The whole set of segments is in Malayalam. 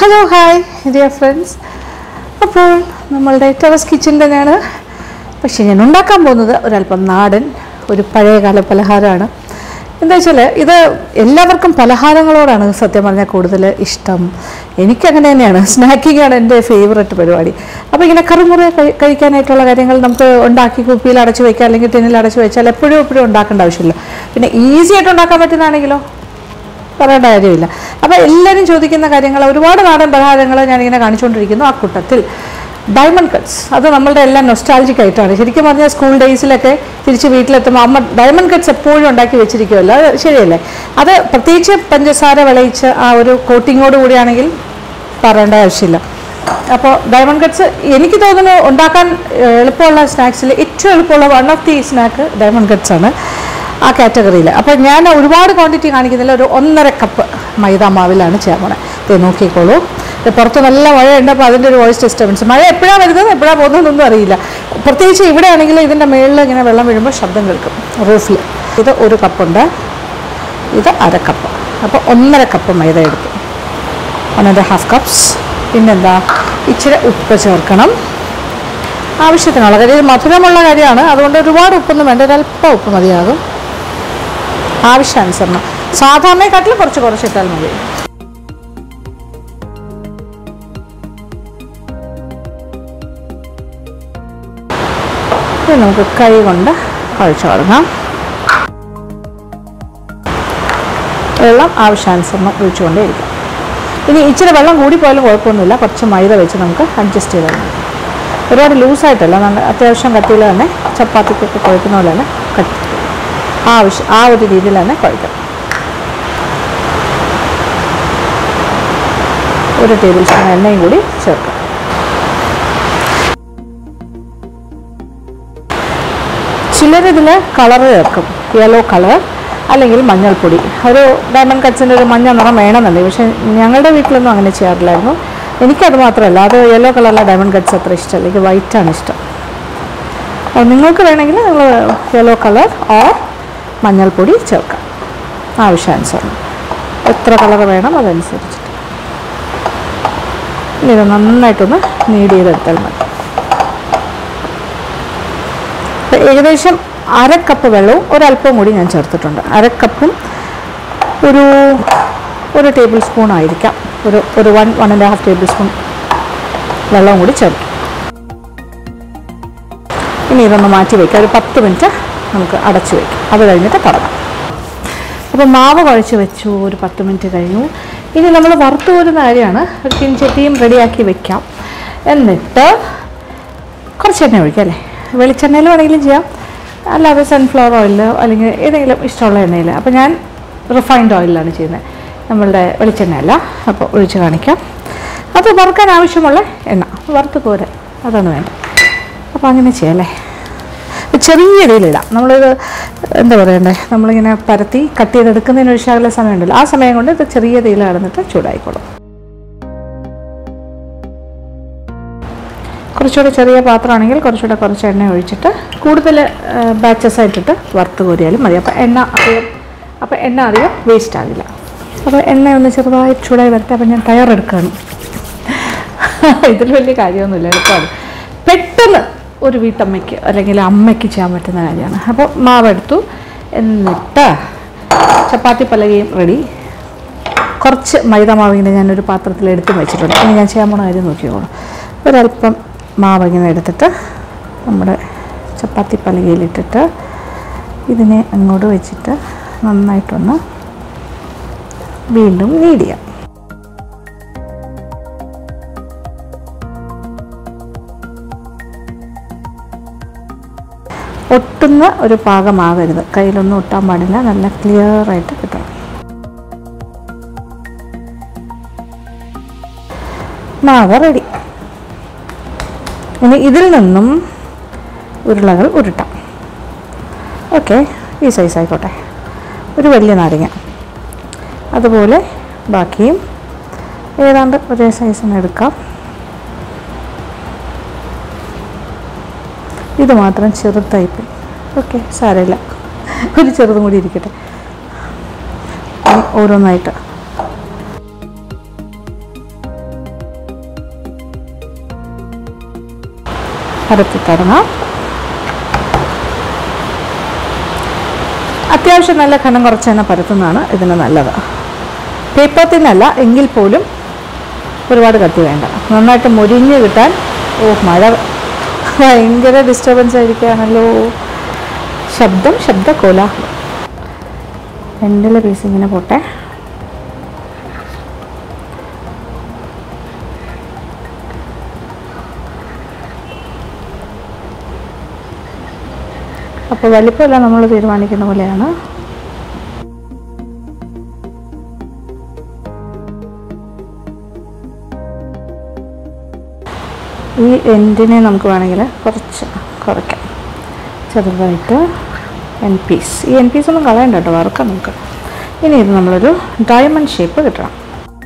ഹലോ ഹായ് ഡിയർ ഫ്രണ്ട്സ് അപ്പോൾ നമ്മളുടെ ടെറസ് കിച്ചൺ തന്നെയാണ് പക്ഷേ ഞാൻ ഉണ്ടാക്കാൻ പോകുന്നത് ഒരല്പം നാടൻ ഒരു പഴയകാല പലഹാരമാണ് എന്താ വെച്ചാൽ ഇത് എല്ലാവർക്കും പലഹാരങ്ങളോടാണ് സത്യം പറഞ്ഞാൽ കൂടുതൽ ഇഷ്ടം എനിക്കങ്ങനെ തന്നെയാണ് സ്നാക്കിംഗ് ആണ് എൻ്റെ ഫേവററ്റ് പരിപാടി അപ്പോൾ ഇങ്ങനെ കറുമുറ കഴി- കഴിക്കാനായിട്ടുള്ള കാര്യങ്ങൾ നമുക്ക് ഉണ്ടാക്കി കുപ്പിയിൽ അടച്ച് വയ്ക്കുക അല്ലെങ്കിൽ ടിന്നിൽ അടച്ച് വെച്ചാൽ എപ്പോഴും എപ്പോഴും ഉണ്ടാക്കേണ്ട ആവശ്യമില്ല പിന്നെ ഈസി ആയിട്ട് ഉണ്ടാക്കാൻ പറ്റുന്നതാണെങ്കിലോ പറയേണ്ട കാര്യമില്ല അപ്പോൾ എല്ലാവരും ചോദിക്കുന്ന കാര്യങ്ങൾ ഒരുപാട് നാടൻ പലഹാരങ്ങൾ ഞാനിങ്ങനെ കാണിച്ചുകൊണ്ടിരിക്കുന്നു ആ കൂട്ടത്തിൽ ഡയമണ്ട് കട്ട്സ് അത് നമ്മളുടെ എല്ലാം നൊസ്റ്റാൾജിക് ആയിട്ടാണ് ശരിക്കും പറഞ്ഞാൽ സ്കൂൾ ഡേയ്സിലൊക്കെ തിരിച്ച് വീട്ടിലെത്തുമ്പോൾ അമ്മ ഡയമണ്ട് കട്ട്സ് എപ്പോഴും ഉണ്ടാക്കി വെച്ചിരിക്കുമല്ലോ അത് ശരിയല്ലേ അത് പ്രത്യേകിച്ച് പഞ്ചസാര വിളയിച്ച് ആ ഒരു കോട്ടിങ്ങോട് കൂടിയാണെങ്കിൽ പറയേണ്ട ആവശ്യമില്ല അപ്പോൾ ഡയമണ്ട് കട്ട്സ് എനിക്ക് തോന്നുന്നു ഉണ്ടാക്കാൻ ഏഹ്, എളുപ്പമുള്ള സ്നാക്സിൽ ഏറ്റവും എളുപ്പമുള്ള one of the snack diamond cuts ആണ് ആ കാറ്റഗറിയിൽ അപ്പോൾ ഞാൻ ഒരുപാട് ക്വാണ്ടിറ്റി കാണിക്കുന്നില്ല ഒരു ഒന്നര കപ്പ് മൈദ മാവിലാണ് ചെയ്യാൻ പോണത് ഇത് നോക്കിക്കോളൂ ഇത് പുറത്ത് നല്ല മഴയുണ്ട് അപ്പോൾ അതിൻ്റെ ഒരു വോയിസ് ഡിസ്റ്റർബൻസ് മഴ എപ്പോഴാണ് വരുന്നത് എപ്പോഴാണ് പോകുന്നതെന്നൊന്നും അറിയില്ല പ്രത്യേകിച്ച് ഇവിടെ ആണെങ്കിൽ ഇതിൻ്റെ മുകളിൽ ഇങ്ങനെ വെള്ളം വീഴുമ്പോൾ ശബ്ദം കേൾക്കും റൂഫിൽ ഇത് ഒരു കപ്പുണ്ട് ഇത് അര കപ്പ് അപ്പോൾ ഒന്നര കപ്പ് മൈദ എടുത്തു വൺ ആൻഡ് ഹാഫ് കപ്സ് പിന്നെന്താ ഇച്ചിരി ഉപ്പ് ചേർക്കണം ആവശ്യത്തിനുള്ള കാര്യം ഇത് മധുരമുള്ള കാര്യമാണ് അതുകൊണ്ട് ഒരുപാട് ഉപ്പൊന്നും വേണ്ട ഒരല്പം ഉപ്പ് മതിയാകും ആവശ്യാനുസരണം സാധാരണയെക്കാട്ടിലും കുറച്ച് കുറച്ചിട്ടാൽ മതി ഇത് നമുക്ക് കൈ കൊണ്ട് കുഴച്ച് തുടങ്ങാം വെള്ളം ആവശ്യാനുസരണം ഒഴിച്ചുകൊണ്ടേയിരിക്കും ഇനി ഇച്ചിരി വെള്ളം കൂടിപ്പോയാലും കുഴപ്പമൊന്നുമില്ല കുറച്ച് മൈദ വെച്ച് നമുക്ക് അഡ്ജസ്റ്റ് ചെയ്താൽ മതി ഒരുപാട് ലൂസായിട്ടല്ല നല്ല അത്യാവശ്യം കട്ടിയിൽ തന്നെ ചപ്പാത്തിക്കൊക്കെ കുഴക്കുന്ന പോലെ തന്നെ കട്ടി ആവശ്യം ആ ഒരു രീതിയിൽ തന്നെ കുഴക്കണം ഒരു ടേബിൾ സ്പൂൺ എണ്ണയും കൂടി ചേർക്കാം ചിലരിതിൽ കളർ ചേർക്കും യെല്ലോ കളർ അല്ലെങ്കിൽ മഞ്ഞൾപ്പൊടി ഒരു ഡയമണ്ട് കട്ട്സിൻ്റെ ഒരു മഞ്ഞ നിറം വേണമെന്നുണ്ട് പക്ഷേ ഞങ്ങളുടെ വീട്ടിലൊന്നും അങ്ങനെ ചെയ്യാറില്ലായിരുന്നു എനിക്കത് മാത്രമല്ല അത് യെല്ലോ കളറിലെ ഡയമണ്ട് കട്ട്സ് അത്ര ഇഷ്ടമല്ല എനിക്ക് വൈറ്റാണ് ഇഷ്ടം അപ്പോൾ നിങ്ങൾക്ക് വേണമെങ്കിൽ നിങ്ങൾ യെല്ലോ കളർ ഓർ മഞ്ഞൾപ്പൊടി ചേർക്കാം ആവശ്യാനുസരണം എത്ര കളർ വേണം അതനുസരിച്ചിട്ട് ഇനി ഇത് നന്നായിട്ടൊന്ന് നീഡ് ചെയ്തെടുത്താൽ മതി അപ്പോൾ ഏകദേശം അര കപ്പ് വെള്ളവും ഒരല്പം കൂടി ഞാൻ ചേർത്തിട്ടുണ്ട് അര കപ്പും ഒരു ഒരു ടേബിൾ സ്പൂൺ ആയിരിക്കാം ഒരു ഒരു one one and half tablespoon വെള്ളവും കൂടി ചേർക്കും ഇനി ഇതൊന്ന് മാറ്റി വയ്ക്കാം ഒരു പത്ത് മിനിറ്റ് നമുക്ക് അടച്ചു വയ്ക്കാം അത് കഴിഞ്ഞിട്ട് തുടങ്ങാം അപ്പോൾ മാവ് കുഴച്ച് വെച്ചു ഒരു പത്ത് മിനിറ്റ് കഴിഞ്ഞു ഇനി നമ്മൾ വറുത്ത് പോരുന്ന കാര്യമാണ് ഒരു ചിൻചട്ടിയും റെഡിയാക്കി വെക്കാം എന്നിട്ട് കുറച്ച് എണ്ണ ഒഴിക്കാം അല്ലേ വെളിച്ചെണ്ണയിൽ വേണമെങ്കിലും ചെയ്യാം അല്ലാതെ സൺഫ്ലവർ ഓയിലോ അല്ലെങ്കിൽ ഏതെങ്കിലും ഇഷ്ടമുള്ള എണ്ണയിൽ അപ്പോൾ ഞാൻ റിഫൈൻഡ് ഓയിലാണ് ചെയ്യുന്നത് നമ്മളുടെ വെളിച്ചെണ്ണയല്ല അപ്പോൾ ഒഴിച്ച് കാണിക്കാം അത് വറുക്കാൻ ആവശ്യമുള്ള എണ്ണ വറുത്ത് പോരെ അതാണ് വേണ്ടത് അപ്പോൾ അങ്ങനെ ചെയ്യാം ചെറിയ രീതിയിലിടാം നമ്മളിത് എന്താ പറയണ്ടേ നമ്മളിങ്ങനെ പരത്തി കട്ട് ചെയ്തെടുക്കുന്നതിന് ഒരു ശകല സമയമുണ്ടല്ലോ ആ സമയം കൊണ്ട് ഇത് ചെറിയ തീയിൽ കിടന്നിട്ട് ചൂടായിക്കോളും കുറച്ചുകൂടെ ചെറിയ പാത്രമാണെങ്കിൽ കുറച്ചുകൂടെ കുറച്ച് എണ്ണ ഒഴിച്ചിട്ട് കൂടുതൽ ബാച്ചസ് ആയിട്ടിട്ട് വറുത്ത് കോരിയാലും മതി അപ്പോൾ എണ്ണ അധികം അപ്പോൾ എണ്ണ അധികം വേസ്റ്റ് ആകില്ല അപ്പോൾ എണ്ണ ഒന്ന് ചെറുതായി ചൂടായി വരട്ടെ അപ്പോൾ ഞാൻ തയ്യാറെടുക്കുകയാണ് ഇതിൽ വലിയ കാര്യമൊന്നുമില്ല എളുപ്പമാണ് പെട്ടെന്ന് ഒരു വീട്ടമ്മയ്ക്ക് അല്ലെങ്കിൽ അമ്മയ്ക്ക് ചെയ്യാൻ പറ്റുന്ന കാര്യമാണ് അപ്പോൾ മാവെടുത്തു എന്നിട്ട് ചപ്പാത്തി പലകയും റെഡി കുറച്ച് മൈദ മാവ് ഇങ്ങനെ ഞാനൊരു പാത്രത്തിൽ എടുത്ത് വെച്ചിട്ടുണ്ട് ഇനി ഞാൻ ചെയ്യാൻ പോണ കാര്യം നോക്കിക്കോളൂ ഒരല്പം മാവ് ഇങ്ങനെ എടുത്തിട്ട് നമ്മുടെ ചപ്പാത്തി പലകയിലിട്ടിട്ട് ഇതിനെ അങ്ങോട്ട് വെച്ചിട്ട് നന്നായിട്ടൊന്ന് വീണ്ടും നീഡ് ചെയ്യാം ഒട്ടുന്ന ഒരു പാകമാകരുത് കയ്യിലൊന്നും ഒട്ടാൻ പാടില്ല നല്ല ക്ലിയർ ആയിട്ട് കിട്ടണം മാവ് റെഡി ഇനി ഇതിൽ നിന്നും ഉരുളകൾ ഉരുട്ടാം ഓക്കെ ഈ സൈസ് ആയിക്കോട്ടെ ഒരു വലിയ നാരങ്ങ അതുപോലെ ബാക്കിയും ഏതാണ്ട് ഒരേ സൈസിന് എടുക്കാം ഇത് മാത്രം ചെറുതായിപ്പോയി ഓക്കെ സാരമില്ല ഒരു ചെറുതും കൂടി ഇരിക്കട്ടെ ഇനി ഓരോന്നായിട്ട് പരത്തി തുടങ്ങാം അത്യാവശ്യം നല്ല ഘനം കുറച്ച് തന്നെ പരത്തുന്നതാണ് ഇതിന് നല്ലത് പേപ്പർ തിന്നല്ല എങ്കിൽ പോലും ഒരുപാട് കത്തി വേണ്ട നന്നായിട്ട് മുരിഞ്ഞ് കിട്ടാൻ ഓ മഴ ഭയങ്കര ഡിസ്റ്റർബൻസ് ആയിരിക്കുകയാണല്ലോ ശബ്ദം ശബ്ദ കോലാഹലം രണ്ടിലെ പീസ് ഇങ്ങനെ പോട്ടെ അപ്പോൾ വലിപ്പമെല്ലാം നമ്മൾ തീരുമാനിക്കുന്ന പോലെയാണ് ഈ എൻഡിനെ നമുക്ക് വേണമെങ്കിൽ കുറച്ച് കുറയ്ക്കാം ചെറുതായിട്ട് എൻ പീസ് ഈ എൻ പീസ് ഒന്നും കളയണ്ട കേട്ടോ വറുക്കാം നമുക്ക് ഇനി ഇത് നമ്മളൊരു ഡയമണ്ട് ഷേപ്പ് കിട്ടണം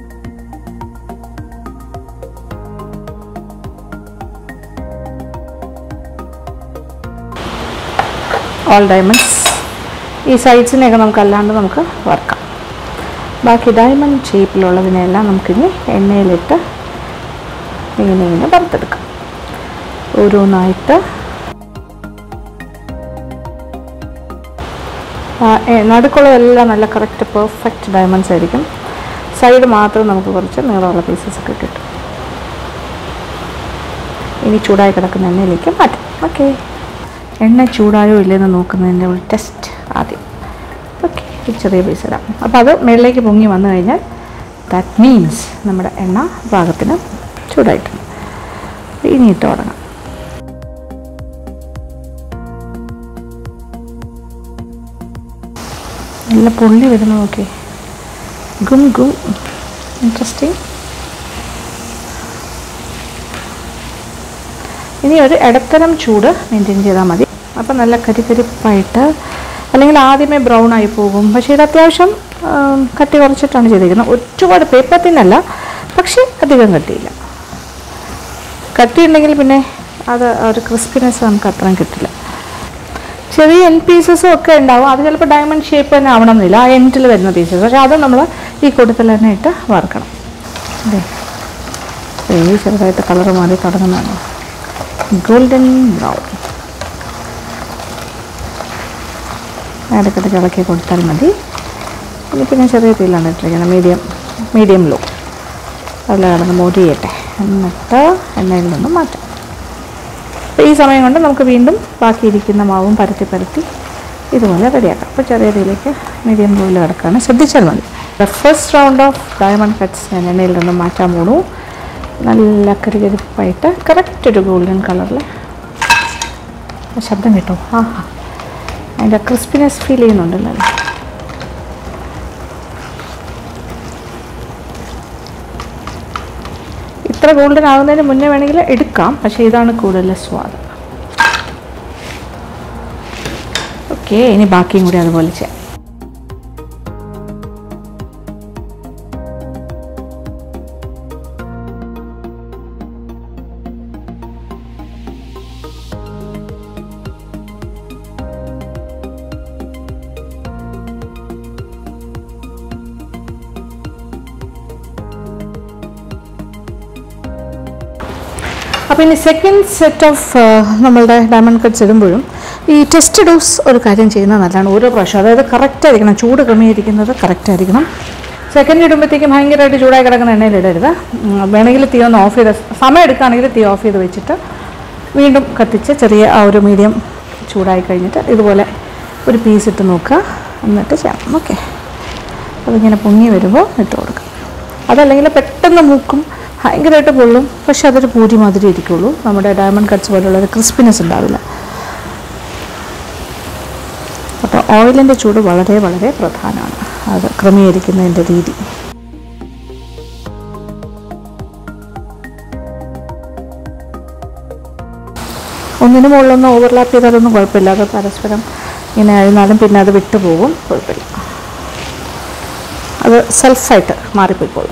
ഓൾ ഡയമണ്ട്സ് ഈ സൈഡ്സിനെയൊക്കെ നമുക്ക് അല്ലാണ്ട് നമുക്ക് വറുക്കാം ബാക്കി ഡയമണ്ട് ഷേപ്പിലുള്ളതിനെല്ലാം നമുക്കിനി എണ്ണയിലിട്ട് ഇങ്ങനെ ഇങ്ങനെ വറുത്തെടുക്കാം ഓരോന്നായിട്ട് ആ, ഏ, നടുക്കുള്ളതെല്ലാം നല്ല കറക്റ്റ് പെർഫെക്റ്റ് ഡയമണ്ട്സ് ആയിരിക്കും സൈഡ് മാത്രം നമുക്ക് കുറച്ച് നീളമുള്ള പീസസ് ഒക്കെ കിട്ടും ഇനി ചൂടായി കിടക്കുന്ന എണ്ണയിലേക്ക് മാറ്റാം ഓക്കെ എണ്ണ ചൂടായോ ഇല്ലെന്ന് നോക്കുന്നതിൻ്റെ ഒരു ടെസ്റ്റ് ആദ്യം ഓക്കെ ഒരു ചെറിയ പീസ് ഇടാം അപ്പോൾ അത് മേളിലേക്ക് പൊങ്ങി വന്നു കഴിഞ്ഞാൽ ദാറ്റ് മീൻസ് നമ്മുടെ എണ്ണ പാകത്തിന് ചൂടായിട്ടുണ്ട് ഇനി ഇട്ട് തുടങ്ങാം നല്ല പൊള്ളി വരുന്നു നോക്കി ഗും ഗും ഇൻട്രസ്റ്റിംഗ് ഇനി ഒരു ഇടത്തരം ചൂട് മെയിൻറ്റെയിൻ ചെയ്താൽ മതി അപ്പം നല്ല കരികരിപ്പായിട്ട് അല്ലെങ്കിൽ ആദ്യമേ ബ്രൗൺ ആയി പോകും പക്ഷേ ഇത് അത്യാവശ്യം ആം, കട്ടി കുറച്ചിട്ടാണ് ചെയ്തിരിക്കുന്നത് ഒരുപാട് പേപ്പർ തിന്നല്ല പക്ഷേ അധികം കട്ടിയില്ല കട്ടി ഉണ്ടെങ്കിൽ പിന്നെ അത് ആ ഒരു ക്രിസ്പിനെസ് നമുക്ക് അത്രയും കിട്ടില്ല ചെറിയ എൻ പീസസും ഒക്കെ ഉണ്ടാവും അത് ചിലപ്പോൾ ഡയമണ്ട് ഷേപ്പ് തന്നെ ആവണമെന്നില്ല ആ എൻഡിൽ വരുന്ന പീസസ് പക്ഷേ അത് നമ്മൾ ഈ കൂട്ടത്തിൽ തന്നെ ഇട്ട് വറുക്കണം അതെ ഈ ചെറുതായിട്ട് കളർ മാറി തുടങ്ങുന്നതാണ് ഗോൾഡൻ ബ്രൗൺ ഇടയ്ക്കിടയ്ക്ക് ഇളക്കി കൊടുത്താൽ മതി ഇനി പിന്നെ ചെറിയ തീയിലാണ് ഇട്ടിരിക്കുന്നത് മീഡിയം മീഡിയം ലോ അതിൽ കിടന്ന് മൊരിയട്ടെ എന്നിട്ട് എണ്ണയിൽ നിന്ന് മാറ്റാം അപ്പോൾ ഈ സമയം കൊണ്ട് നമുക്ക് വീണ്ടും ബാക്കിയിരിക്കുന്ന മാവും പരത്തി പരത്തി ഇതുപോലെ റെഡിയാക്കാം അപ്പോൾ ചെറിയ തീയിലേക്ക് മീഡിയം ലോയിൽ കിടക്കുകയാണ് ശ്രദ്ധിച്ചാൽ മതി first round of diamond cuts ഞാൻ എണ്ണയിൽ നിന്ന് മാറ്റാൻ പോണു നല്ല കരികരിപ്പായിട്ട് കറക്റ്റ് ഒരു ഗോൾഡൻ കളറിൽ ശബ്ദം കേട്ടോ ആ ഹാ അതിൻ്റെ ക്രിസ്പിനെസ് ഫീൽ ചെയ്യുന്നുണ്ടല്ലോ അല്ലേ? ഇത്ര ഗോൾഡൻ ആകുന്നതിന് മുന്നേ വേണമെങ്കിൽ എടുക്കാം പക്ഷേ ഇതാണ് കൂടുതൽ സ്വാദ് ഓക്കെ ഇനി ബാക്കിയും കൂടി അതുപോലെ ചെയ്യാം അപ്പോൾ ഇനി സെക്കൻഡ് സെറ്റ് ഓഫ് നമ്മളുടെ ഡയമണ്ട് കട്ട്സ് ഇടുമ്പോഴും ഈ ടെസ്റ്റ് ഡോസ് ഒരു കാര്യം ചെയ്യുന്നത് നല്ലതാണ് ഓരോ പ്രാവശ്യം അതായത് കറക്റ്റ് ആയിരിക്കണം ചൂട് ക്രമീകരിക്കുന്നത് കറക്റ്റ് ആയിരിക്കണം സെക്കൻഡ് ഇടുമ്പോഴത്തേക്കും ഭയങ്കരമായിട്ട് ചൂടായി കിടക്കുന്ന എണ്ണയിൽ ഇടരുത് ഉം, വേണമെങ്കിൽ തീ ഒന്ന് ഓഫ് ചെയ്ത് സമയം എടുക്കുകയാണെങ്കിൽ തീ ഓഫ് ചെയ്ത് വെച്ചിട്ട് വീണ്ടും കത്തിച്ച് ചെറിയ ആ ഒരു മീഡിയം ചൂടായി കഴിഞ്ഞിട്ട് ഇതുപോലെ ഒരു പീസ് ഇട്ട് നോക്കുക എന്നിട്ട് ചെയ്യണം ഓക്കെ അതിങ്ങനെ പൊങ്ങി വരുമ്പോൾ ഇട്ട് കൊടുക്കുക അതല്ലെങ്കിൽ പെട്ടെന്ന് മൂക്കും ഭയങ്കരമായിട്ട് പൊള്ളും പക്ഷെ അതൊരു പൂരി മാതിരി ഇരിക്കുള്ളൂ നമ്മുടെ ഡയമണ്ട് കട്ട്സ് പോലുള്ള ഒരു ക്രിസ്പിനെസ് ഉണ്ടാവില്ല അപ്പോൾ ഓയിലിൻ്റെ ചൂട് വളരെ വളരെ പ്രധാനമാണ് അത് ക്രമീകരിക്കുന്നതിൻ്റെ രീതി ഒന്നിനു മുകളിലൊന്നും ഓവർലാപ്പ് ചെയ്താലൊന്നും കുഴപ്പമില്ല അത് പരസ്പരം ഇങ്ങനെ ആയിരുന്നാലും പിന്നെ അത് വിട്ടുപോകും കുഴപ്പമില്ല അത് സെൽഫായിട്ട് മാറിപ്പോയിക്കോളും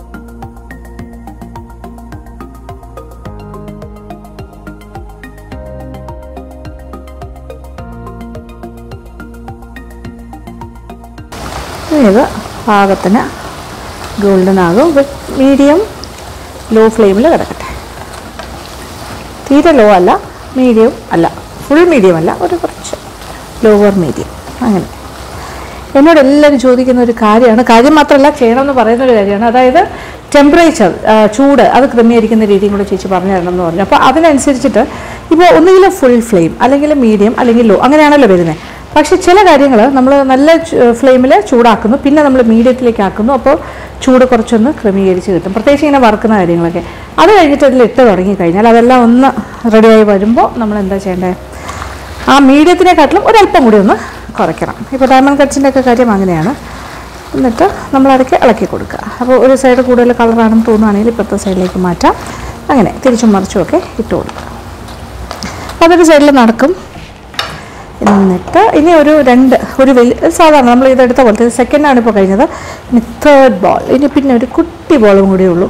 ഇനി ഇത് പാകത്തിന് ഗോൾഡൻ ആകും മീഡിയം ലോ ഫ്ലെയിമിൽ കിടക്കട്ടെ തീരെ ലോ അല്ല മീഡിയം അല്ല ഫുൾ മീഡിയം അല്ല ഒരു കുറച്ച് ലോവർ മീഡിയം അങ്ങനെ എന്നോട് എല്ലാവരും ചോദിക്കുന്ന ഒരു കാര്യമാണ് കാര്യം മാത്രമല്ല ചെയ്യണമെന്ന് പറയുന്ന ഒരു കാര്യമാണ് അതായത് ടെമ്പറേച്ചർ ചൂട് അത് ക്രമീകരിക്കുന്ന രീതിയും കൂടെ ചേച്ചി പറഞ്ഞു തരണം എന്ന് പറഞ്ഞു അപ്പോൾ അതിനനുസരിച്ചിട്ട് ഇപ്പോൾ ഒന്നുകിൽ ഫുൾ ഫ്ലെയിം അല്ലെങ്കിൽ മീഡിയം അല്ലെങ്കിൽ ലോ അങ്ങനെയാണല്ലോ വരുന്നത് പക്ഷേ ചില കാര്യങ്ങൾ നമ്മൾ നല്ല ഫ്ലെയിമിൽ ചൂടാക്കുന്നു പിന്നെ നമ്മൾ മീഡിയത്തിലേക്ക് ആക്കുന്നു അപ്പോൾ ചൂട് കുറച്ചൊന്ന് ക്രമീകരിച്ച് കിട്ടും പ്രത്യേകിച്ച് ഇങ്ങനെ വറുക്കുന്ന കാര്യങ്ങളൊക്കെ അത് കഴിഞ്ഞിട്ട് അതിൽ ഇട്ട് തുടങ്ങിക്കഴിഞ്ഞാൽ അതെല്ലാം ഒന്ന് റെഡിയായി വരുമ്പോൾ നമ്മൾ എന്താ ചെയ്യേണ്ടത് ആ മീഡിയത്തിനെക്കാട്ടിലും ഒരല്പം കൂടി ഒന്ന് കുറയ്ക്കണം ഇപ്പോൾ ഡയമണ്ട് കട്ട്സിൻ്റെ ഒക്കെ കാര്യം അങ്ങനെയാണ് എന്നിട്ട് നമ്മളടയ്ക്ക് ഇളക്കി കൊടുക്കുക അപ്പോൾ ഒരു സൈഡ് കൂടുതൽ കളറാണെന്ന് തോന്നുകയാണെങ്കിൽ ഇപ്പുറത്തെ സൈഡിലേക്ക് മാറ്റാം അങ്ങനെ തിരിച്ചും മറിച്ചുമൊക്കെ ഇട്ട് കൊടുക്കുക അപ്പോൾ അതൊരു സൈഡിൽ നടക്കും എന്നിട്ട് ഇനി ഒരു രണ്ട് ഒരു വലിയ സാധാരണ നമ്മൾ ഇതെടുത്ത പോലത്തെ സെക്കൻഡാണ് ഇപ്പോൾ കഴിഞ്ഞത് ഇനി തേർഡ് ബോൾ ഇനി പിന്നെ ഒരു കുട്ടി ബോളും കൂടിയേ ഉള്ളൂ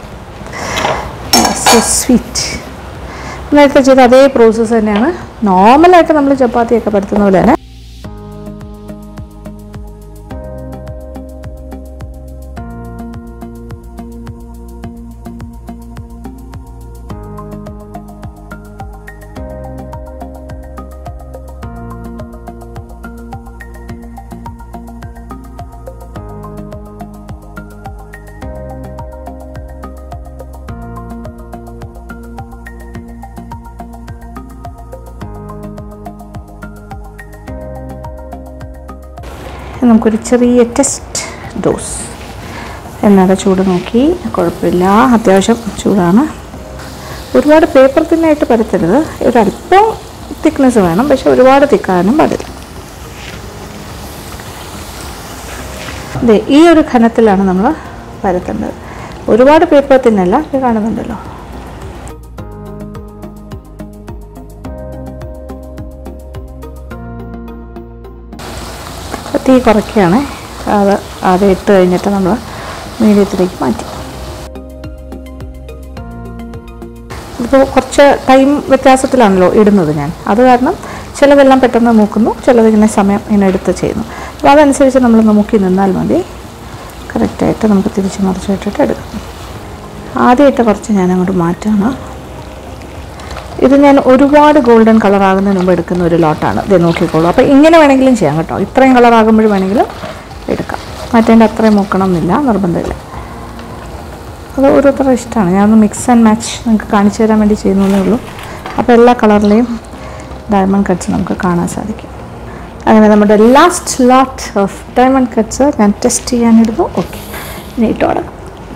സോ സ്വീറ്റ് നേരത്തെ ചെയ്ത അതേ പ്രോസസ്സ് തന്നെയാണ് നോർമലായിട്ട് നമ്മൾ ചപ്പാത്തിയൊക്കെ പരത്തുന്ന പോലെ തന്നെ നമുക്കൊരു ചെറിയ ടെസ്റ്റ് ഡോസ് എണ്ണയുടെ ചൂട് നോക്കി കുഴപ്പമില്ല അത്യാവശ്യം ചൂടാണ് ഒരുപാട് പേപ്പർ തിന്നായിട്ട് പരത്തരുത് ഒരല്പം തിക്നെസ് വേണം പക്ഷെ ഒരുപാട് തിക്കാനും പാടില്ല അതെ ഈ ഒരു ഘനത്തിലാണ് നമ്മൾ പരത്തേണ്ടത് ഒരുപാട് പേപ്പർ തിന്നല്ല ഇത് കാണുന്നുണ്ടല്ലോ തീ കുറയ്ക്കുകയാണ് അത് ആദ്യം ഇട്ട് കഴിഞ്ഞിട്ട് നമ്മൾ മീഡിയത്തിലേക്ക് മാറ്റി ഇപ്പോൾ കുറച്ച് ടൈം വ്യത്യാസത്തിലാണല്ലോ ഇടുന്നത് ഞാൻ അത് കാരണം ചിലതെല്ലാം പെട്ടെന്ന് മൂക്കുന്നു ചിലതിങ്ങനെ സമയം ഇങ്ങനെ എടുത്ത് ചെയ്യുന്നു അപ്പോൾ അതനുസരിച്ച് നമ്മൾ നോക്കി നിന്നാൽ മതി കറക്റ്റായിട്ട് നമുക്ക് തിരിച്ച് മറിച്ചിട്ടിട്ട് എടുക്കാം ആദ്യമായിട്ട് കുറച്ച് ഞാൻ അങ്ങോട്ട് മാറ്റാണ് ഇത് ഞാൻ ഒരുപാട് ഗോൾഡൻ കളർ ആകുന്നതിന് മുമ്പ് എടുക്കുന്ന ഒരു ലോട്ടാണ് ഇത് നോക്കിക്കോളൂ അപ്പോൾ ഇങ്ങനെ വേണമെങ്കിലും ചെയ്യാം കേട്ടോ ഇത്രയും കളർ ആകുമ്പോൾ വേണമെങ്കിലും എടുക്കാം മറ്റേൻ്റെ അത്രയും മുക്കണം എന്നില്ല നിർബന്ധമില്ല അത് ഓരോരുത്തരുടെ ഇഷ്ടമാണ് ഞാനൊന്ന് മിക്സ് ആൻഡ് മാച്ച് നിങ്ങൾക്ക് കാണിച്ചു തരാൻ വേണ്ടി ചെയ്യുന്നതേ ഉള്ളൂ അപ്പോൾ എല്ലാ കളറിലെയും ഡയമണ്ട് കട്ട്സ് നമുക്ക് കാണാൻ സാധിക്കും അങ്ങനെ നമ്മുടെ last lot of diamond cuts ഞാൻ ടെസ്റ്റ് ചെയ്യാനിടുന്നു ഓക്കെ ഇനി ഇട്ട് തുടങ്ങാം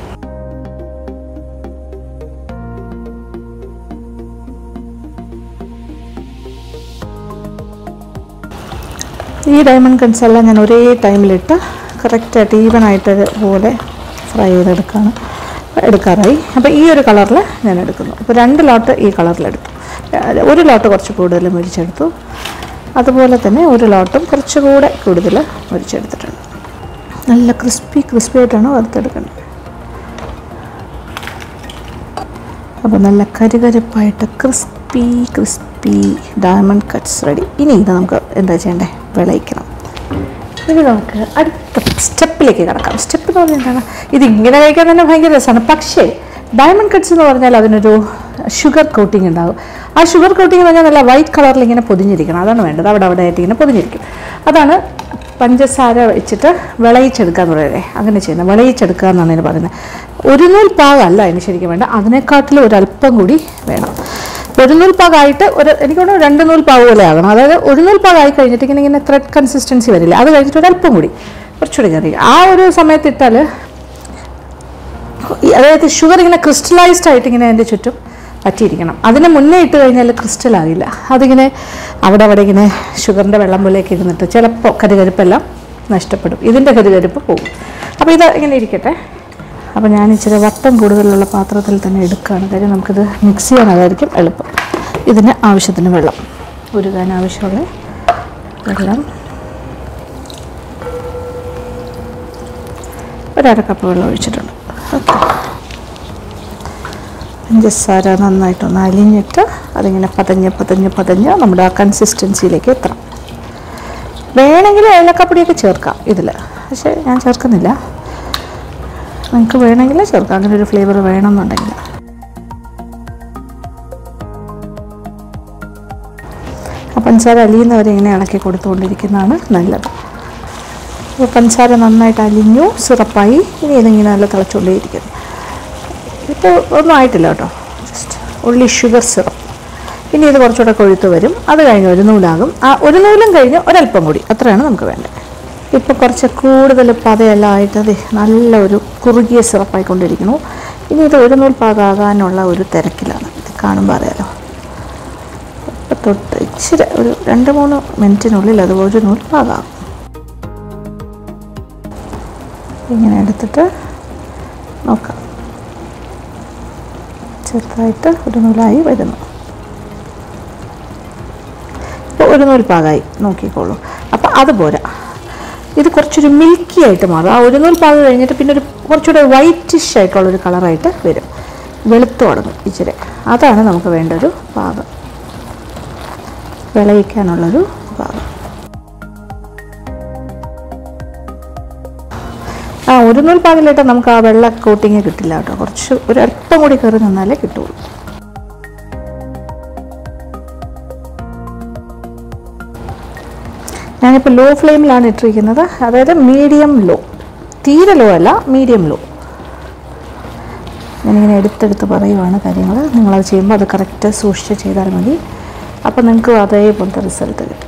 ഈ ഡയമണ്ട് കട്ട്സ് എല്ലാം ഞാൻ ഒരേ ടൈമിലിട്ട് കറക്റ്റായിട്ട് ഈവനായിട്ട് പോലെ ഫ്രൈ ചെയ്തെടുക്കുകയാണ് എടുക്കാറായി അപ്പോൾ ഈ ഒരു കളറിൽ ഞാൻ എടുക്കുന്നു അപ്പോൾ രണ്ട് ലോട്ട് ഈ കളറിലെടുത്തു ഏഹ് ഒരു ലോട്ട് കുറച്ച് കൂടുതൽ മുരിച്ചെടുത്തു അതുപോലെ തന്നെ ഒരു ലോട്ടും കുറച്ചുകൂടെ കൂടുതൽ മുരിച്ചെടുത്തിട്ടുണ്ട് നല്ല ക്രിസ്പി ക്രിസ്പി ആയിട്ടാണ് വറുത്തെടുക്കേണ്ടത് അപ്പോൾ നല്ല കരികരിപ്പായിട്ട് crispy crispy diamond cuts ready ഇനി ഇത് നമുക്ക് എന്താ ചെയ്യണ്ടേ വിളയിക്കണം ഇനി നമുക്ക് അടുത്ത സ്റ്റെപ്പിലേക്ക് കിടക്കാം സ്റ്റെപ്പ് എന്ന് പറഞ്ഞാൽ എന്താണ് ഇത് ഇങ്ങനെ കഴിക്കാൻ തന്നെ ഭയങ്കര രസമാണ് പക്ഷേ ഡയമണ്ട് കട്ട്സ് എന്ന് പറഞ്ഞാൽ അതിനൊരു ഷുഗർ കോട്ടിംഗ് ഉണ്ടാകും ആ ഷുഗർ കോട്ടിംഗ് എന്ന് പറഞ്ഞാൽ നല്ല വൈറ്റ് കളറിൽ ഇങ്ങനെ പൊതിഞ്ഞിരിക്കണം അതാണ് വേണ്ടത് അവിടെ അവിടെ ആയിട്ട് ഇങ്ങനെ പൊതിഞ്ഞിരിക്കും അതാണ് പഞ്ചസാര വെച്ചിട്ട് വിളയിച്ചെടുക്കുക എന്ന് പറയുന്നത് അങ്ങനെ ചെയ്യുന്നത് വിളയിച്ചെടുക്കുക എന്നാണ് ഇതിന് പറയുന്നത് ഒരു നൂൽ പാകമല്ല അതിന് ശരിക്കും വേണ്ട അതിനെക്കാട്ടിലും ഒരല്പം കൂടി വേണം ഒരു നൂൽ പാകമായിട്ട് ഒരു എനിക്ക് തോന്നുന്നു രണ്ട് നൂൽ പാക പോലെ ആകണം അതായത് ഒരു നൂൽ പാകമായി കഴിഞ്ഞിട്ട് ഇങ്ങനെ ഇങ്ങനെ ത്രെഡ് കൺസിസ്റ്റൻസി വരില്ല അത് കഴിഞ്ഞിട്ട് ഒരല്പം കൂടി കുറച്ചുകൂടി കയറി ആ ഒരു സമയത്ത് ഇട്ടാൽ ഈ അതായത് ഷുഗർ ഇങ്ങനെ ക്രിസ്റ്റലൈസ്ഡ് ആയിട്ട് ഇങ്ങനെ അതിൻ്റെ ചുറ്റും പറ്റിയിരിക്കണം അതിന് മുന്നേ ഇട്ട് കഴിഞ്ഞാൽ ക്രിസ്റ്റൽ ആകില്ല അതിങ്ങനെ അവിടെ അവിടെ ഇങ്ങനെ ഷുഗറിൻ്റെ വെള്ളം പോലെയൊക്കെ ഇരുന്നിട്ട് ചിലപ്പോൾ കരുകരുപ്പെല്ലാം നഷ്ടപ്പെടും ഇതിൻ്റെ കരുകരുപ്പ് പോകും അപ്പോൾ ഇത് ഇങ്ങനെ ഇരിക്കട്ടെ അപ്പോൾ ഞാൻ ഇച്ചിരി വട്ടം കൂടുതലുള്ള പാത്രത്തിൽ തന്നെ എടുക്കുകയാണ് കാര്യം നമുക്കിത് മിക്സ് ചെയ്യാൻ അതായിരിക്കും എളുപ്പം ഇതിന് ആവശ്യത്തിന് വെള്ളം ഉരുകാൻ ആവശ്യമുള്ള വെള്ളം ഒരര കപ്പ് വെള്ളം ഒഴിച്ചിട്ടുണ്ട് ഓക്കെ പഞ്ചസാര നന്നായിട്ടൊന്ന് അലിഞ്ഞിട്ട് അതിങ്ങനെ പതഞ്ഞ് പതഞ്ഞ് പതഞ്ഞ് നമ്മുടെ ആ കൺസിസ്റ്റൻസിയിലേക്ക് എത്തണം വേണമെങ്കിൽ ഏലക്കപ്പൊടിയൊക്കെ ചേർക്കാം ഇതിൽ പക്ഷേ ഞാൻ ചേർക്കുന്നില്ല നിങ്ങൾക്ക് വേണമെങ്കിൽ ചേർക്കാം അങ്ങനെ ഒരു ഫ്ലേവർ വേണമെന്നുണ്ടെങ്കിൽ പഞ്ചസാര അലിയുന്നവരെ ഇങ്ങനെ ഇളക്കി കൊടുത്തുകൊണ്ടിരിക്കുന്നതാണ് നല്ലത് അപ്പോൾ പഞ്ചസാര നന്നായിട്ട് അലിഞ്ഞു സിറപ്പായി ഇനി ഇതിങ്ങനെ നല്ല തിളച്ചുകൊണ്ടേയിരിക്കുന്നു ഇപ്പോൾ ഒന്നും ആയിട്ടില്ല കേട്ടോ ജസ്റ്റ് ഉള്ളി ഷുഗർ സിറപ്പ് ഇനി ഇത് കുറച്ചുകൂടെ കൊഴുത്ത് വരും അത് കഴിഞ്ഞ് ഒരു നൂലാകും ആ ഒരു നൂലും കഴിഞ്ഞ് ഒരല്പം കൂടി അത്രയാണ് നമുക്ക് വേണ്ടത് ഇപ്പോൾ കുറച്ച് കൂടുതൽ പതയെല്ലാം ആയിട്ട് ദേ നല്ല ഒരു കുറുകിയ സിറപ്പായിക്കൊണ്ടിരിക്കുന്നു ഇനി ഇത് ഒരു നൂൽ പാകാകാനുള്ള ഒരു തിരക്കിലാണ് ഇത് കാണുമ്പോൾ അറിയാലോ ഇപ്പം തൊട്ട് ഇച്ചിരി ഒരു രണ്ട് മൂന്ന് മിനിറ്റിനുള്ളിൽ അത് ഒരു നൂൽ പാകാകും ഇങ്ങനെ എടുത്തിട്ട് നോക്കാം ചെറുതായിട്ട് ഒരു നൂലായി വരുന്നു ഇപ്പോൾ ഒരു നൂൽ പാകമായി നോക്കിക്കോളൂ അപ്പോൾ അത് പോരാ ഇത് കുറച്ചൊരു മിൽക്കി ആയിട്ട് മാറും ആ ഒരു നൂൽ പാകം കഴിഞ്ഞിട്ട് പിന്നെ ഒരു കുറച്ചുകൂടെ വൈറ്റിഷ് ആയിട്ടുള്ളൊരു കളറായിട്ട് വരും വെളുത്തു തുടങ്ങും ഇച്ചിരി അതാണ് നമുക്ക് വേണ്ട ഒരു പാകം വിളയിക്കാനുള്ളൊരു പാകം ആ ഒരു നൂൽ പാകിലിട്ട് നമുക്ക് ആ വെള്ള കോട്ടിങ് കിട്ടില്ല കേട്ടോ കുറച്ച് ഒരു അല്പം കൂടി കയറി നിന്നാലേ കിട്ടുള്ളൂ ഞാനിപ്പോൾ ലോ ഫ്ലെയിമിലാണ് ഇട്ടിരിക്കുന്നത് അതായത് മീഡിയം ലോ തീരെ ലോ അല്ല മീഡിയം ലോ ഞാനിങ്ങനെ എടുത്തെടുത്ത് പറയുവാണ് കാര്യങ്ങൾ നിങ്ങളത് ചെയ്യുമ്പോൾ അത് കറക്റ്റ് സൂക്ഷിച്ച് ചെയ്താൽ മതി അപ്പോൾ നിങ്ങൾക്ക് അതേപോലത്തെ റിസൾട്ട് കിട്ടും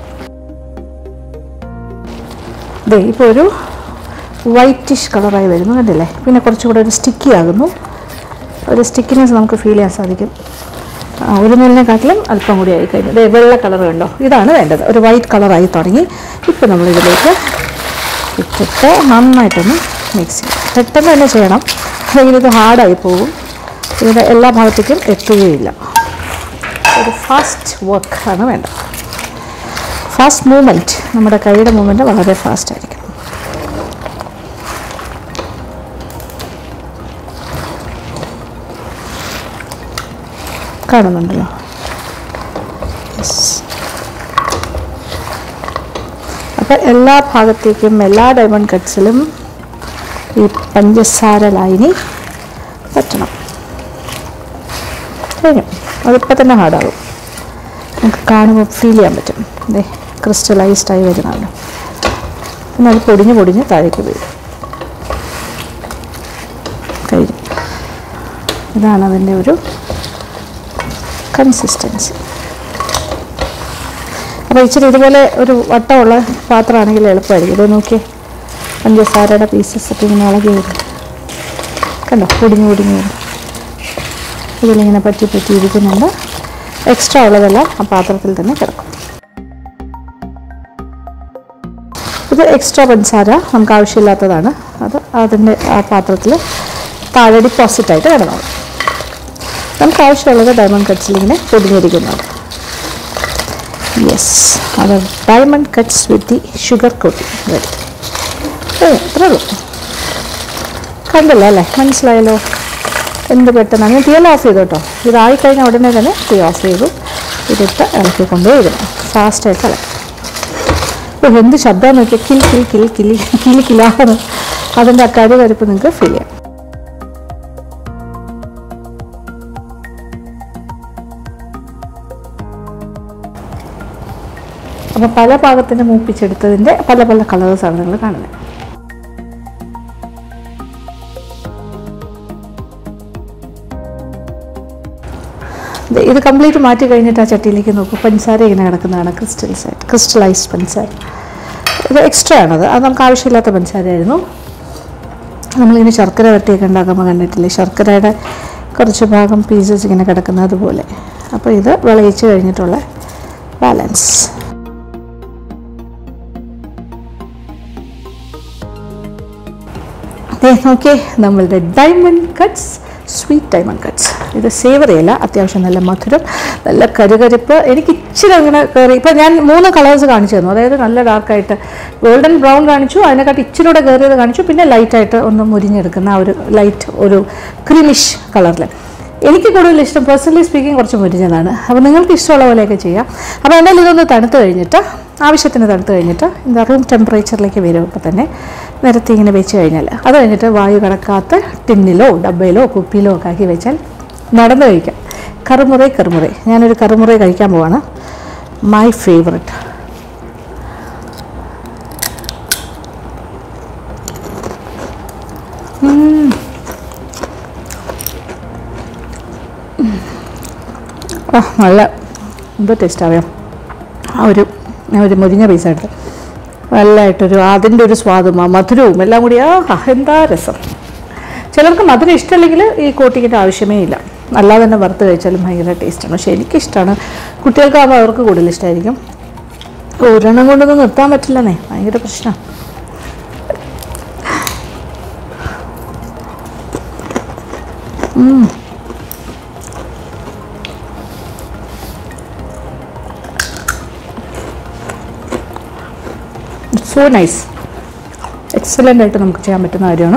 ദേ ഇപ്പോൾ ഒരു വൈറ്റിഷ് കളറായി വരുന്നു കണ്ടില്ലേ പിന്നെ കുറച്ചുകൂടെ ഒരു സ്റ്റിക്കി ആകുന്നു ഒരു സ്റ്റിക്കിനെസ് നമുക്ക് ഫീൽ ചെയ്യാൻ സാധിക്കും ആ, ഒരു നൂലിനെക്കാട്ടിലും അല്പം കൂടി ആയി കഴിഞ്ഞു ദേ വെള്ള കളർ കണ്ടോ ഇതാണ് വേണ്ടത് ഒരു വൈറ്റ് കളറായി തുടങ്ങി ഇപ്പോൾ നമ്മൾ ഇതിലേക്ക് ഇട്ടിട്ട് നന്നായിട്ടൊന്ന് മിക്സ് ചെയ്യും പെട്ടെന്ന് തന്നെ ചെയ്യണം അല്ലെങ്കിൽ ഇത് ഹാർഡായി പോകും ഇതിൻ്റെ എല്ലാ ഭാഗത്തേക്കും എത്തുകയില്ല ഒരു ഫാസ്റ്റ് വർക്ക് ആണ് വേണ്ടത് ഫാസ്റ്റ് മൂവ്മെൻറ്റ് നമ്മുടെ കൈയുടെ മൂവ്മെൻറ്റ് വളരെ ഫാസ്റ്റ് ആയിരിക്കും കാണുന്നുണ്ടല്ലോ യെസ് അപ്പം എല്ലാ ഭാഗത്തേക്കും എല്ലാ ഡയമണ്ട് കട്ട്സിലും ഈ പഞ്ചസാര ലൈനി പറ്റണം കഴിഞ്ഞു അതിപ്പോൾ തന്നെ ഹാർഡാകും നമുക്ക് കാണുമ്പോൾ ഫീൽ ചെയ്യാൻ പറ്റും അതെ ക്രിസ്റ്റലൈസ്ഡ് ആയി വരുന്നതാണ് പിന്നെ അത് പൊടിഞ്ഞ് പൊടിഞ്ഞ് താഴേക്ക് വീഴും കഴിഞ്ഞു ഇതാണ് അതിൻ്റെ ഒരു കൺസിസ്റ്റൻസി അപ്പോൾ ഇച്ചിരി ഇതുപോലെ ഒരു വട്ടമുള്ള പാത്രമാണെങ്കിൽ എളുപ്പമായിരിക്കും ഇത് നോക്കിയേ പഞ്ചസാരയുടെ പീസസ് ഒക്കെ ഇങ്ങനെ ഇളകി വരും കണ്ടോ പൊടിഞ്ഞ് പൊടിഞ്ഞ് വരും ഇതിലിങ്ങനെ പറ്റി പറ്റി ഇരിക്കുന്നുണ്ട് എക്സ്ട്രാ ഉള്ളതെല്ലാം ആ പാത്രത്തിൽ തന്നെ കിടക്കും ഇത് എക്സ്ട്രാ പഞ്ചസാര നമുക്ക് ആവശ്യമില്ലാത്തതാണ് അത് അതിൻ്റെ ആ പാത്രത്തിൽ താഴെ ഡിപ്പോസിറ്റായിട്ട് കിടന്നോളും നമുക്ക് ആവശ്യമുള്ളത് ഡയമണ്ട് കട്ട്സിൽ ഇങ്ങനെ പൊടിഞ്ഞിരിക്കുന്നുണ്ട് യെസ് അത് diamond cuts with the sugar coating ready ഓ ഇത്രേ ഉള്ളൂ കണ്ടല്ലോ അല്ലേ മനസ്സിലായല്ലോ എന്ത് പെട്ടെന്ന് ഞാൻ തീയെല്ലാം ഓഫ് ചെയ്തു കേട്ടോ ഇതായി കഴിഞ്ഞാൽ ഉടനെ തന്നെ തീ ഓഫ് ചെയ്തു ഇതിട്ട് ഇളക്കിക്കൊണ്ടേ ഇരുന്നു ഫാസ്റ്റായിട്ട് ഇളക്കി ഓ എന്ത് ശബ്ദം നോക്കിയാൽ കിൽ കിൽ കിൽ കിലി കിലി കിലാന്ന് അതിൻ്റെ അക്കാരി കരുപ്പ് നിങ്ങൾക്ക് ഫീൽ ചെയ്യാം അപ്പോൾ പല ഭാഗത്തിന് മൂപ്പിച്ചെടുത്തതിൻ്റെ പല പല കളേഴ്സാണ് നിങ്ങൾ കാണുന്നത് ദേ ഇത് കംപ്ലീറ്റ് മാറ്റി കഴിഞ്ഞിട്ട് ആ ചട്ടിയിലേക്ക് നോക്കും പഞ്ചസാര ഇങ്ങനെ കിടക്കുന്നതാണ് ക്രിസ്റ്റൽസ് ആയിട്ട് ക്രിസ്റ്റലൈസ്ഡ് പഞ്ചസാര ഇത് എക്സ്ട്രാ ആണത് അത് നമുക്ക് ആവശ്യമില്ലാത്ത പഞ്ചസാരയായിരുന്നു നമ്മളിങ്ങനെ ശർക്കര വരട്ടിയൊക്കെ ഉണ്ടാക്കുമ്പോൾ കണ്ടിട്ടില്ലേ ശർക്കരയുടെ കുറച്ച് ഭാഗം പീസസ് ഇങ്ങനെ കിടക്കുന്നത് അതുപോലെ അപ്പോൾ ഇത് വിളയിച്ച് കഴിഞ്ഞിട്ടുള്ള ബാലൻസ് ദേ നോക്കിയേ നമ്മളുടെ diamond cuts sweet diamond cuts ഇത് സേവറി അല്ല അത്യാവശ്യം നല്ല മധുരം നല്ല കരുകരിപ്പ് എനിക്ക് ഇച്ചിരി അങ്ങനെ കയറി ഇപ്പം ഞാൻ മൂന്ന് കളേഴ്സ് കാണിച്ചു തന്നു അതായത് നല്ല ഡാർക്കായിട്ട് ഗോൾഡൻ ബ്രൗൺ കാണിച്ചു അതിനെക്കാട്ടി ഇച്ചിരി കൂടെ കയറിയത് കാണിച്ചു പിന്നെ ലൈറ്റായിട്ട് ഒന്ന് മുരിഞ്ഞെടുക്കുന്ന ആ ഒരു ലൈറ്റ് ഒരു ക്രീമിഷ് കളറിൽ എനിക്ക് കൂടുതൽ ഇഷ്ടം പേഴ്സണലി സ്പീക്കിംഗ് കുറച്ച് മുരിഞ്ഞതാണ് അപ്പോൾ നിങ്ങൾക്ക് ഇഷ്ടമുള്ള പോലെയൊക്കെ ചെയ്യാം അപ്പോൾ എന്നാൽ ഇതൊന്ന് തണുത്ത് കഴിഞ്ഞിട്ട് ആവശ്യത്തിന് തണുത്ത് കഴിഞ്ഞിട്ട് എന്താ റൂം ടെമ്പറേച്ചറിലേക്ക് വരും ഇപ്പോൾ തന്നെ നിരത്തി ഇങ്ങനെ വെച്ച് കഴിഞ്ഞാൽ അത് കഴിഞ്ഞിട്ട് വായു കടക്കാത്ത ടിന്നിലോ ഡബയിലോ കുപ്പിയിലോ ഒക്കെ ആക്കി വെച്ചാൽ നടന്നു കഴിക്കാം കറുമുറേ കറുമുറേ ഞാനൊരു കറുമുറേ കഴിക്കാൻ പോവാണ് മൈ ഫേവററ്റ് ആ നല്ല എന്തോ ടേസ്റ്റ് അറിയാം ആ ഒരു ഞാൻ ഒരു മുരിഞ്ഞ പീസ് എടുത്ത് നല്ലതായിട്ടൊരു അതിൻ്റെ ഒരു സ്വാദും ആ മധുരവും എല്ലാം കൂടി ആ ഹാ, എന്താ രസം ചിലർക്ക് മധുരം ഇഷ്ടമല്ലെങ്കിൽ ഈ കോട്ടിങ്ങിൻ്റെ ആവശ്യമേ ഇല്ല അല്ലാതെ തന്നെ വറുത്ത് കഴിച്ചാലും ഭയങ്കര ടേസ്റ്റാണ് പക്ഷേ എനിക്കിഷ്ടമാണ് കുട്ടികൾക്കാകുമ്പോൾ അവർക്ക് കൂടുതൽ ഇഷ്ടമായിരിക്കും ഒരെണ്ണം കൊണ്ടൊന്നും നിർത്താൻ പറ്റില്ലെന്നേ ഭയങ്കര പ്രശ്നമാണ് സോ നൈസ് എക്സലൻ്റ് ആയിട്ട് നമുക്ക് ചെയ്യാൻ പറ്റുന്ന കാര്യമാണ്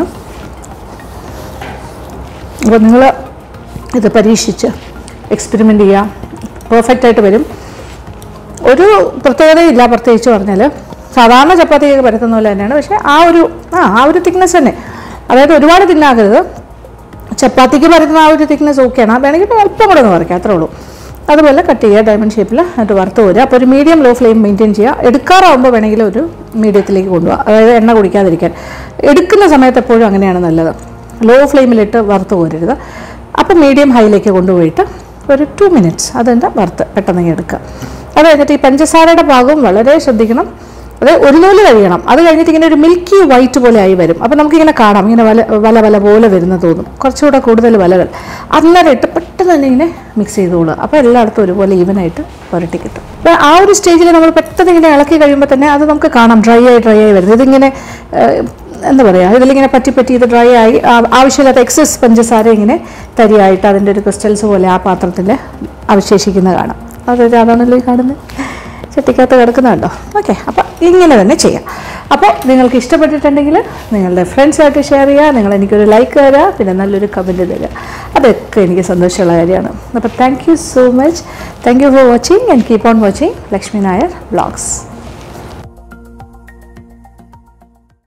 അപ്പോൾ നിങ്ങൾ ഇത് പരീക്ഷിച്ച് എക്സ്പെരിമെൻ്റ് ചെയ്യുക പെർഫെക്റ്റ് ആയിട്ട് വരും ഒരു പ്രത്യേകതയില്ല പ്രത്യേകിച്ച് പറഞ്ഞാൽ സാധാരണ ചപ്പാത്തിയൊക്കെ പരത്തുന്ന പോലെ തന്നെയാണ് പക്ഷേ ആ ഒരു ആ ആ ഒരു തിക്നെസ് തന്നെ അതായത് ഒരുപാട് തിന്നാകരുത് ചപ്പാത്തിക്ക് പരത്തുന്ന ആ ഒരു തിക്നെസ് ഓക്കെയാണ് വേണമെങ്കിൽ അല്പം കൂടെ ഒന്ന് കുറയ്ക്കാം അത്രേ ഉള്ളൂ അതുപോലെ കട്ട് ചെയ്യുക ഡയമണ്ട് ഷേപ്പിൽ അത് വറുത്ത് പോരുക അപ്പോൾ ഒരു മീഡിയം ലോ ഫ്ലെയിം മെയിൻറ്റെയിൻ ചെയ്യുക എടുക്കാറാവുമ്പോൾ വേണമെങ്കിൽ ഒരു മീഡിയത്തിലേക്ക് കൊണ്ടുപോകുക അതായത് എണ്ണ കുടിക്കാതിരിക്കാൻ എടുക്കുന്ന സമയത്ത് എപ്പോഴും അങ്ങനെയാണ് നല്ലത് ലോ ഫ്ലെയിമിലിട്ട് വറുത്ത് പോരരുത് അപ്പോൾ മീഡിയം ഹൈയിലേക്ക് കൊണ്ടുപോയിട്ട് ഒരു ടു മിനിറ്റ്സ് അതെന്താ വറുത്ത് പെട്ടെന്ന് ഇങ്ങ് എടുക്കുക അത് കഴിഞ്ഞിട്ട് ഈ പഞ്ചസാരയുടെ ഭാഗവും വളരെ ശ്രദ്ധിക്കണം അത് ഒരു നൂല് കഴിയണം അത് കഴിഞ്ഞിട്ട് ഇങ്ങനെ ഒരു മിൽക്കി വൈറ്റ് പോലെ ആയി വരും അപ്പോൾ നമുക്കിങ്ങനെ കാണാം ഇങ്ങനെ വല വല വല പോലെ വരുന്ന തോന്നും കുറച്ചുകൂടെ കൂടുതൽ വലകൾ അന്നേരം ഇട്ട് പെട്ടെന്ന് തന്നെ ഇങ്ങനെ മിക്സ് ചെയ്തോളുക അപ്പോൾ എല്ലായിടത്തും ഒരുപോലെ ഈവനായിട്ട് പുരട്ടി കിട്ടും അപ്പോൾ ആ ഒരു സ്റ്റേജിൽ നമ്മൾ പെട്ടെന്ന് ഇങ്ങനെ ഇളക്കി കഴിയുമ്പോൾ തന്നെ അത് നമുക്ക് കാണാം ഡ്രൈ ആയി ഡ്രൈ ആയി വരുന്നത് ഇതിങ്ങനെ ഏഹ്, എന്താ പറയുക ഇതിലിങ്ങനെ പറ്റി പറ്റി ഇത് ഡ്രൈ ആയി ആ- ആവശ്യമില്ലാത്ത എക്സസ് പഞ്ചസാര ഇങ്ങനെ തരിയായിട്ട് അതിൻ്റെ ഒരു ക്രിസ്റ്റൽസ് പോലെ ആ പാത്രത്തിൽ അവശേഷിക്കുന്ന കാണാം അതായത് അതാണല്ലോ ഈ കാണുന്നത് ചട്ടിക്കകത്ത് കിടക്കുന്നുണ്ടോ ഓക്കെ അപ്പോൾ ഇങ്ങനെ തന്നെ ചെയ്യാം അപ്പോൾ നിങ്ങൾക്ക് ഇഷ്ടപ്പെട്ടിട്ടുണ്ടെങ്കിൽ നിങ്ങളുടെ ഫ്രണ്ട്സായിട്ട് ഷെയർ ചെയ്യുക നിങ്ങൾ എനിക്കൊരു ലൈക്ക് തരിക പിന്നെ നല്ലൊരു കമൻറ്റ് തരിക അതൊക്കെ എനിക്ക് സന്തോഷമുള്ള കാര്യമാണ് അപ്പോൾ thank you so much thank you for watching and keep on watching Lakshmi Nair blogs